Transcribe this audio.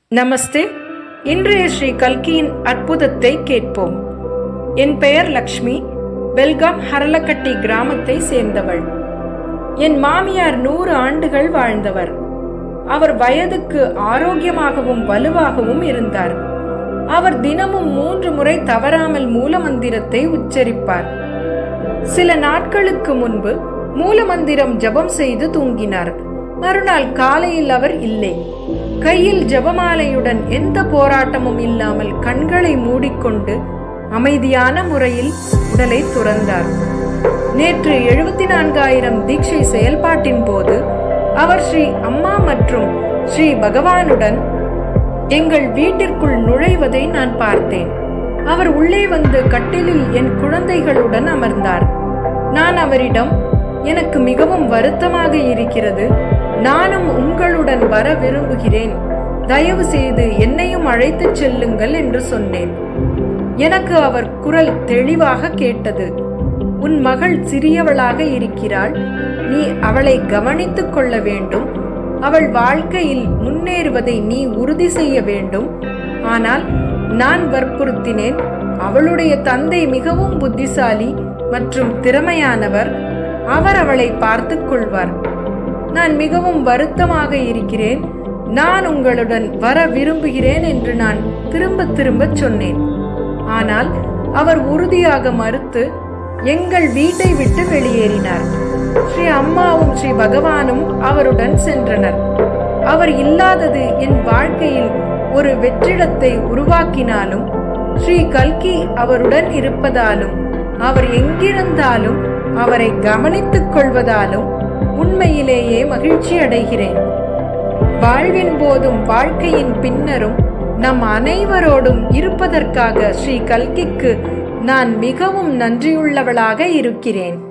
நமஸ்தே இன்றைய ஸ்ரீ கல்கியின் அற்புதத்தை கேட்போம் என் பெயர் லக்ஷ்மி பெல்காம் ஹரலக்கட்டி கிராமத்தை சேர்ந்தவள் என் மாமியார் நூறு ஆண்டுகள் வாழ்ந்தவர் அவர் வயதுக்கு ஆரோக்கியமாகவும் வலுவாகவும் இருந்தார் அவர் தினமும் மூன்று முறை தவறாமல் மூலமந்திரத்தை உச்சரிப்பார் சில நாட்களுக்கு முன்பு மூலமந்திரம் ஜபம் செய்து தூங்கினார் மறுநாள் காலையில் அவர் இல்லை கையில் ஜபமாலையுடன் எந்த போராட்டமும் இல்லாமல் கண்களை மூடிக்கொண்டு அமைதியான முறையில் உடலை துறந்தார் நேற்று எழுபத்தி நான்காயிரம் தீட்சை செயல்பாட்டின் போது அவர் ஸ்ரீ அம்மா மற்றும் ஸ்ரீ பகவானுடன் எங்கள் வீட்டிற்குள் நுழைவதை நான் பார்த்தேன் அவர் உள்ளே வந்து கட்டிலில் என் குழந்தைகளுடன் அமர்ந்தார் நான் அவரிடம் எனக்கு மிகவும் வருத்தமாக இருக்கிறது நானும் உங்களுடன் வர விரும்புகிறேன் தயவு செய்து என்னையும் அழைத்துச் செல்லுங்கள் என்று சொன்னேன் எனக்கு அவர் குரல் தெளிவாக கேட்டது உன் மகள் சிறியவளாக இருக்கிறாள் நீ அவளை கவனித்துக் கொள்ள வேண்டும் அவள் வாழ்க்கையில் முன்னேறுவதை நீ உறுதி செய்ய வேண்டும் ஆனால் நான் வற்புறுத்தினேன் அவளுடைய தந்தை மிகவும் புத்திசாலி மற்றும் திறமையானவர் அவர் அவளை பார்த்துக் கொள்வார் நான் மிகவும் வருத்தமாக இருக்கிறேன் நான் உங்களுடன் வர விரும்புகிறேன் என்று நான் திரும்ப திரும்ப சொன்னேன் ஆனால் அவர் உறுதியாக மறுத்து எங்கள் வீட்டை விட்டு வெளியேறினார் ஸ்ரீ அம்மாவும் ஸ்ரீ பகவானும் அவருடன் சென்றனர் அவர் இல்லாதது என் வாழ்க்கையில் ஒரு வெற்றிடத்தை உருவாக்கினாலும் ஸ்ரீ கல்கி அவருடன் இருப்பதாலும் அவர் எங்கிருந்தாலும் அவரை கவனித்துக் கொள்வதாலும் உண்மையிலேயே மகிழ்ச்சி அடைகிறேன் வாழ்வின் போதும் வாழ்க்கையின் பின்னரும் நம் அனைவரோடும் இருப்பதற்காக ஸ்ரீ கல்கிக்கு நான் மிகவும் நன்றியுள்ளவளாக இருக்கிறேன்